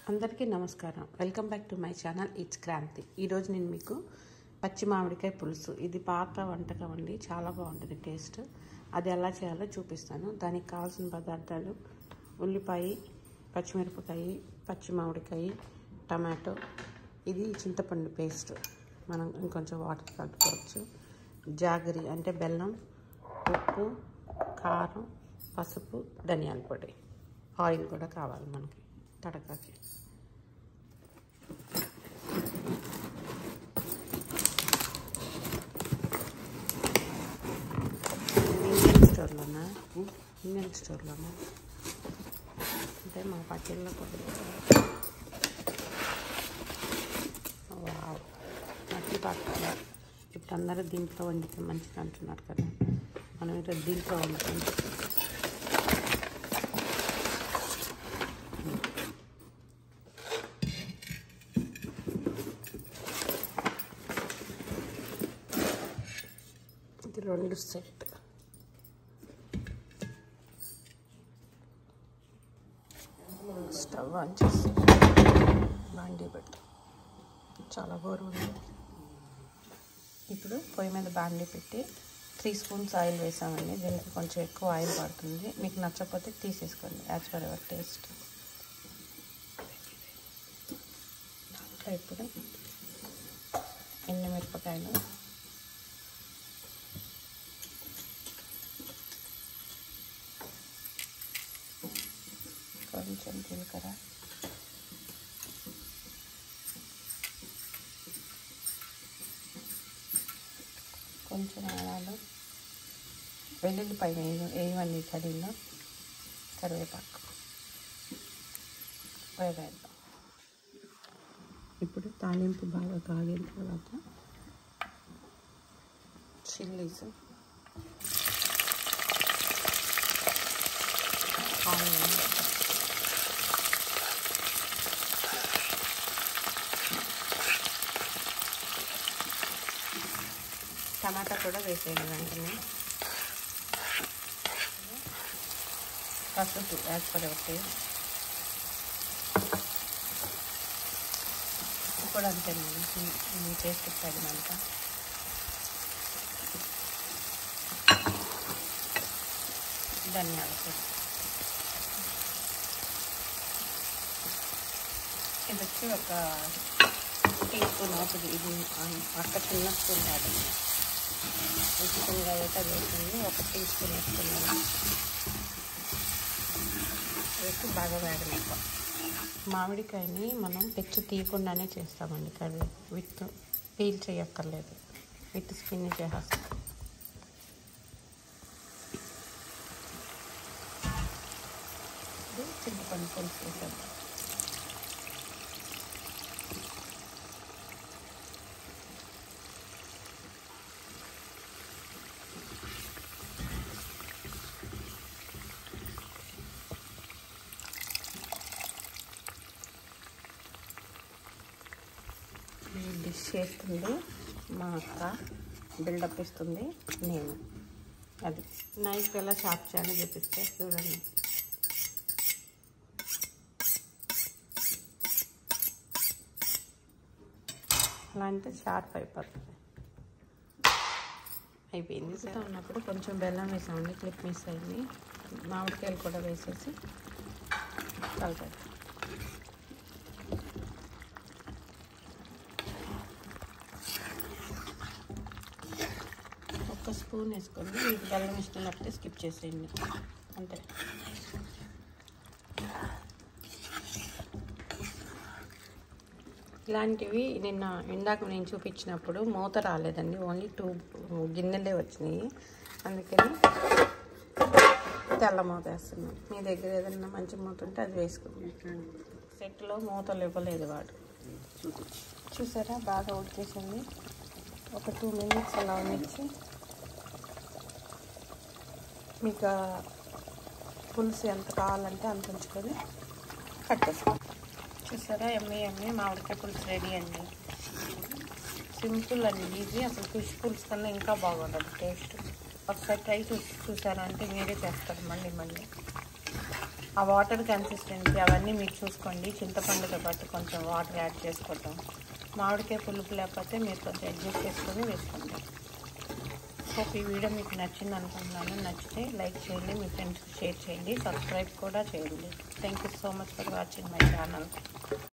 అందరికీ నమస్కారం welcome back to my channel it's Kranthi ఈరోజు నేను మీకు పచ్చి మామిడికాయ పులుసు ఇది పాత వంటకం అండి చాలా బాగుంటుంది టేస్ట్ అది ఎలా చేయాలో చూపిస్తాను దానికి కావాల్సిన పదార్థాలు ఉల్లిపాయ పచ్చిమిరపకాయ పచ్చి మామిడికాయ టమాటో ఇది చింతపండు పేస్ట్ మనం ఇంకొంచెం వాటర్ కలుపుకోవచ్చు జాగరి అంటే బెల్లం ఉప్పు కారం పసుపు ధనియాల పొడి ఆయిల్ కూడా కావాలి మనకి తడకాకి ఇండియన్ స్టోర్లోనా ఇండియన్ స్టోర్లోనా అంటే మా పట్టిల్లో కూడా వావ్ మట్టి పాత్ర ఇప్పుడు అందరూ దీంట్లో వండితే మంచిది అంటున్నారు కదా మనం ఈరోజు దీంట్లో వండుతాం ఇది రెండు సెట్ స్టవ్ ఆన్ చేసి బాండీ పెట్టు చాలా బోరు ఉంది ఇప్పుడు పొయ్యి మీద బాండీ పెట్టి త్రీ స్పూన్స్ ఆయిల్ వేసామండి దీనికి కొంచెం ఎక్కువ ఆయిల్ పడుతుంది మీకు నచ్చకపోతే తీసేసుకోండి యాజ్ పర్ ఎవర్ టేస్ట్ దాంట్లో ఇప్పుడు ఎండుమిరపకాయలు కొంచెం జీలకర్ర కొంచెం ఆవాలు వెల్లుల్లిపాయ వేయమండి కర్రీలో కరివేపాకు వేవేద్దాం ఇప్పుడు తాలింపు బాగా కాగిన తర్వాత చిల్లీస్ ఆనియన్ టమాటా కూడా వేసేయండి వెంటనే పసుపు యాజ్ పర్ ఒకటి కూడా అంతేనండి మీ టేస్ట్ తగినంత ధనియాల పొడి ఇది వచ్చి ఒక టీ స్పూన్ అవుతుంది ఇది అక్క చిన్న స్పూన్ కాదండి ఉచితంగా అయితే వేసింది ఒక టీ స్పూన్ వేసుకున్నాను వేసి బాగా వేగనివ్వ మామిడికాయని మనం పెచ్చు తీయకుండానే చేస్తామండి కర్రీ విత్ పీల్ చేయక్కర్లేదు విత్ స్కిన్ చేసేస్తాం ఇది చింతపండు పులుసు వేసేద్దాం డిష్ చేస్తుంది మా అక్క బిల్డప్ ఇస్తుంది నేను అది నైఫ్ ఎలా షార్ప్ చేయాలో చూపిస్తే చూడండి అలా అంటే షార్ప్ అయిపోతుంది అయిపోయింది సార్ ఉన్నప్పుడు కొంచెం బెల్లం వేసామండి క్లిప్ మిస్ అయింది మామిడికాయలు కూడా వేసేసి కలిపేద్దాం ఒక్క స్పూన్ వేసుకోండి మీకు బెల్లం ఇష్టం లేకపోతే స్కిప్ చేసేయండి అంతే ఇలాంటివి నిన్న ఇందాక నేను చూపించినప్పుడు మూత రాలేదండి ఓన్లీ టూ గిన్నెలే వచ్చినాయి అందుకని తెల్ల మూత వేస్తున్నాం మీ దగ్గర ఏదైనా మంచి మూత ఉంటే అది వేసుకోండి సెట్లో మూతలు ఇవ్వలేదు వాడు చూసారా బాగా ఉడికేసింది ఒక టూ మినిట్స్ అలా ఉంచి మీకు పులుసు ఎంత కావాలంటే అంత ఉంచుకొని కట్టేసుకో చూసారా ఎమ్మి ఎమ్మి మామిడికాయ పులుసు రెడీ అండి సింపుల్ అండి ఈజీ అసలు ఫిష్ పులుసు కన్నా ఇంకా బాగుంటుంది టేస్ట్ ఒకసారి ట్రై చూసి చూసారా అంటే మీరే చేస్తారు మళ్ళీ మళ్ళీ ఆ వాటర్ కన్సిస్టెన్సీ అవన్నీ మీరు చూసుకోండి చింతపండుతో పాటు కొంచెం వాటర్ యాడ్ చేసుకోవటం మామిడికాయ పులుపు లేకపోతే మీరు కొంచెం అడ్జస్ట్ చేసుకొని వేసుకోండి హోప్ ఈ వీడియో మీకు నచ్చింది అనుకుంటున్నాను నచ్చితే లైక్ చేయండి మీ ఫ్రెండ్స్కి షేర్ చేయండి సబ్స్క్రైబ్ కూడా చేయండి thank you so much for watching my channel